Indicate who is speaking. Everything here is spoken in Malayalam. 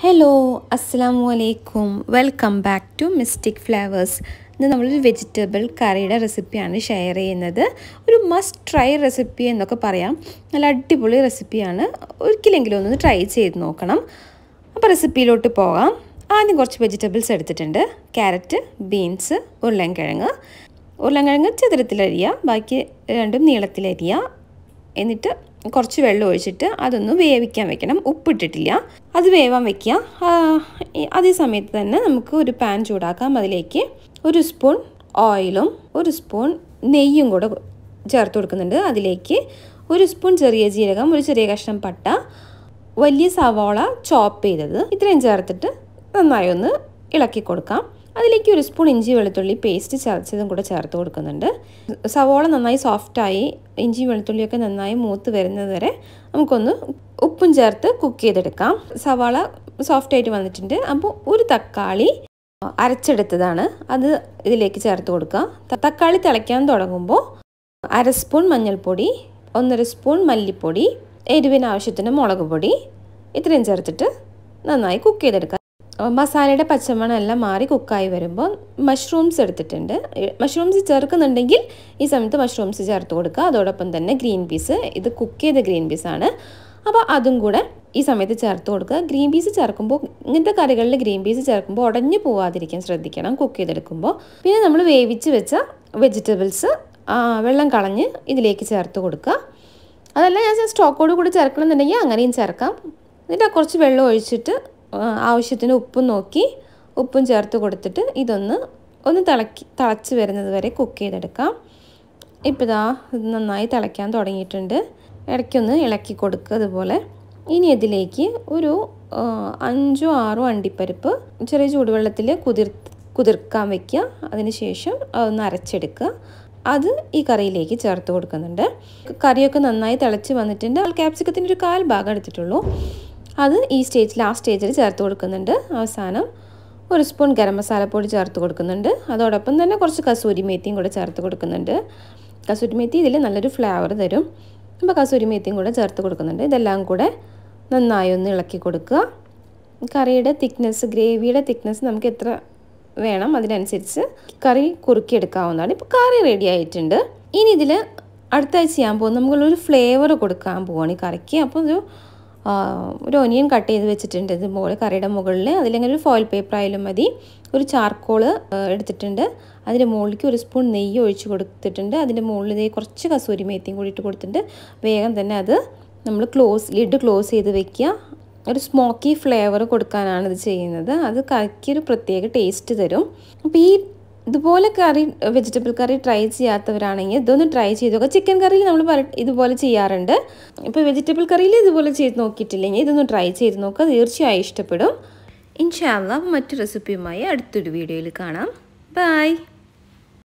Speaker 1: ഹലോ അസ്സാമു അലൈക്കും welcome back to mystic flavours ഇന്ന് നമ്മളൊരു വെജിറ്റബിൾ കറിയുടെ റെസിപ്പിയാണ് ഷെയർ ചെയ്യുന്നത് ഒരു മസ്റ്റ് ട്രൈ റെസിപ്പി എന്നൊക്കെ പറയാം നല്ല അടിപൊളി റെസിപ്പിയാണ് ഒരിക്കലെങ്കിലും ഒന്ന് ട്രൈ ചെയ്ത് നോക്കണം അപ്പോൾ റെസിപ്പിയിലോട്ട് പോകാം ആദ്യം കുറച്ച് വെജിറ്റബിൾസ് എടുത്തിട്ടുണ്ട് ക്യാരറ്റ് ബീൻസ് ഉരുളൻകിഴങ്ങ് ഉരുളൻകിഴങ്ങ് ചതുരത്തിലരിയുക ബാക്കി രണ്ടും നീളത്തിലരിയുക എന്നിട്ട് കുറച്ച് വെള്ളം ഒഴിച്ചിട്ട് അതൊന്ന് വേവിക്കാൻ വെക്കണം ഉപ്പിട്ടിട്ടില്ല അത് വേവാൻ വെക്കുക അതേ സമയത്ത് തന്നെ നമുക്ക് ഒരു പാൻ ചൂടാക്കാം അതിലേക്ക് ഒരു സ്പൂൺ ഓയിലും ഒരു സ്പൂൺ നെയ്യും കൂടെ ചേർത്ത് കൊടുക്കുന്നുണ്ട് അതിലേക്ക് ഒരു സ്പൂൺ ചെറിയ ജീരകം ഒരു ചെറിയ കഷ്ണം പട്ട വലിയ സവാള ചോപ്പ് ചെയ്തത് ഇത്രയും ചേർത്തിട്ട് നന്നായി ഒന്ന് ഇളക്കി കൊടുക്കാം അതിലേക്ക് ഒരു സ്പൂൺ ഇഞ്ചി വെളുത്തുള്ളി പേസ്റ്റ് ചതച്ചതും കൂടെ ചേർത്ത് കൊടുക്കുന്നുണ്ട് സവോള നന്നായി സോഫ്റ്റായി ഇഞ്ചി വെളുത്തുള്ളിയൊക്കെ നന്നായി മൂത്ത് വരുന്നത് വരെ നമുക്കൊന്ന് ഉപ്പും ചേർത്ത് കുക്ക് ചെയ്തെടുക്കാം സവാള സോഫ്റ്റായിട്ട് വന്നിട്ടുണ്ട് അപ്പോൾ ഒരു തക്കാളി അരച്ചെടുത്തതാണ് അത് ഇതിലേക്ക് ചേർത്ത് കൊടുക്കുക തക്കാളി തിളയ്ക്കാൻ തുടങ്ങുമ്പോൾ അര സ്പൂൺ മഞ്ഞൾപ്പൊടി ഒന്നര സ്പൂൺ മല്ലിപ്പൊടി എരിവിന് ആവശ്യത്തിന് മുളക് പൊടി ഇത്രയും ചേർത്തിട്ട് നന്നായി കുക്ക് ചെയ്തെടുക്കുക മസാലയുടെ പച്ചമണം എല്ലാം മാറി കുക്കായി വരുമ്പോൾ മഷ്റൂംസ് എടുത്തിട്ടുണ്ട് മഷ്റൂംസ് ചേർക്കുന്നുണ്ടെങ്കിൽ ഈ സമയത്ത് മഷ്റൂംസ് ചേർത്ത് കൊടുക്കുക അതോടൊപ്പം തന്നെ ഗ്രീൻ പീസ് ഇത് കുക്ക് ചെയ്ത ഗ്രീൻ പീസാണ് അപ്പോൾ അതും കൂടെ ഈ സമയത്ത് ചേർത്ത് കൊടുക്കുക ഗ്രീൻ പീസ് ചേർക്കുമ്പോൾ ഇങ്ങനത്തെ കറികളിൽ ഗ്രീൻ പീസ് ചേർക്കുമ്പോൾ ഉടഞ്ഞു പോവാതിരിക്കാൻ ശ്രദ്ധിക്കണം കുക്ക് ചെയ്തെടുക്കുമ്പോൾ പിന്നെ നമ്മൾ വേവിച്ച് വെച്ച വെജിറ്റബിൾസ് വെള്ളം കളഞ്ഞ് ഇതിലേക്ക് ചേർത്ത് കൊടുക്കുക അതല്ല ഞാൻ സ്റ്റോക്കോട് കൂടി ചേർക്കണമെന്നുണ്ടെങ്കിൽ അങ്ങനെയും ചേർക്കാം എന്നിട്ട് കുറച്ച് വെള്ളം ഒഴിച്ചിട്ട് ആവശ്യത്തിന് ഉപ്പും നോക്കി ഉപ്പും ചേർത്ത് കൊടുത്തിട്ട് ഇതൊന്ന് ഒന്ന് തിളക്കി തിളച്ച് വരുന്നത് വരെ കുക്ക് ചെയ്തെടുക്കാം ഇപ്പോൾ ഇതാ ഇത് നന്നായി തിളയ്ക്കാൻ തുടങ്ങിയിട്ടുണ്ട് ഇടയ്ക്കൊന്ന് ഇളക്കി കൊടുക്കുക അതുപോലെ ഇനി ഇതിലേക്ക് ഒരു അഞ്ചോ ആറോ അണ്ടിപ്പരിപ്പ് ചെറിയ ചൂടുവെള്ളത്തിൽ കുതിർ കുതിർക്കാൻ വയ്ക്കുക അതിന് ശേഷം അതൊന്ന് അരച്ചെടുക്കുക അത് ഈ കറിയിലേക്ക് ചേർത്ത് കൊടുക്കുന്നുണ്ട് കറിയൊക്കെ നന്നായി തിളച്ച് വന്നിട്ടുണ്ട് ക്യാപ്സിക്കത്തിൻ്റെ ഒരു കാൽ ഭാഗം എടുത്തിട്ടുള്ളൂ അത് ഈ സ്റ്റേജിൽ ആ സ്റ്റേജിൽ ചേർത്ത് കൊടുക്കുന്നുണ്ട് അവസാനം ഒരു സ്പൂൺ ഗരം മസാലപ്പൊടി ചേർത്ത് കൊടുക്കുന്നുണ്ട് അതോടൊപ്പം തന്നെ കുറച്ച് കസൂരി മേത്തിയും കൂടെ ചേർത്ത് കൊടുക്കുന്നുണ്ട് കസൂരി മേത്തി ഇതിൽ നല്ലൊരു ഫ്ലേവർ തരും അപ്പോൾ കസൂരി മേത്തിയും കൂടെ ചേർത്ത് കൊടുക്കുന്നുണ്ട് ഇതെല്ലാം കൂടെ നന്നായി ഒന്ന് ഇളക്കി കൊടുക്കുക കറിയുടെ തിക്നെസ് ഗ്രേവിയുടെ തിക്നെസ് നമുക്ക് എത്ര വേണം അതിനനുസരിച്ച് കറി കുറുക്കിയെടുക്കാവുന്നതാണ് ഇപ്പോൾ കറി റെഡി ആയിട്ടുണ്ട് ഇനി ഇതിൽ അടുത്താഴ്ച ചെയ്യാൻ പോകും നമ്മളൊരു ഫ്ലേവർ കൊടുക്കാൻ പോവാണ് ഈ കറിക്ക് അപ്പോൾ ഒരു ഒരു ഒനിയൻ കട്ട് ചെയ്ത് വെച്ചിട്ടുണ്ട് ഇതുപോലെ കറിയുടെ മുകളിൽ അതിലെങ്ങനെ ഒരു ഫോയിൽ പേപ്പർ ആയാലും മതി ഒരു ചാർക്കോൾ എടുത്തിട്ടുണ്ട് അതിൻ്റെ മുകളിലേക്ക് ഒരു സ്പൂൺ നെയ്യ് ഒഴിച്ച് കൊടുത്തിട്ടുണ്ട് അതിൻ്റെ മുകളിൽ ഇതേ കുറച്ച് കസൂരി മേത്തിയും കൂടി ഇട്ട് കൊടുത്തിട്ടുണ്ട് വേഗം തന്നെ അത് നമ്മൾ ക്ലോസ് ലിഡ് ക്ലോസ് ചെയ്ത് വെക്കുക ഒരു സ്മോക്കി ഫ്ലേവർ കൊടുക്കാനാണ് ഇത് ചെയ്യുന്നത് അത് കറിക്ക് ഒരു പ്രത്യേക ടേസ്റ്റ് തരും അപ്പോൾ ഈ ഇതുപോലെ കറി വെജിറ്റബിൾ കറി ട്രൈ ചെയ്യാത്തവരാണെങ്കിൽ ഇതൊന്ന് ട്രൈ ചെയ്ത് നോക്കുക ചിക്കൻ കറിയിൽ നമ്മൾ പല ഇതുപോലെ ചെയ്യാറുണ്ട് ഇപ്പോൾ വെജിറ്റബിൾ കറിയിൽ ഇതുപോലെ ചെയ്ത് നോക്കിയിട്ടില്ലെങ്കിൽ ഇതൊന്ന് ട്രൈ ചെയ്ത് നോക്കുക തീർച്ചയായും ഇഷ്ടപ്പെടും ഇൻഷാല്ല മറ്റു റെസിപ്പിയുമായി അടുത്തൊരു വീഡിയോയിൽ കാണാം ബൈ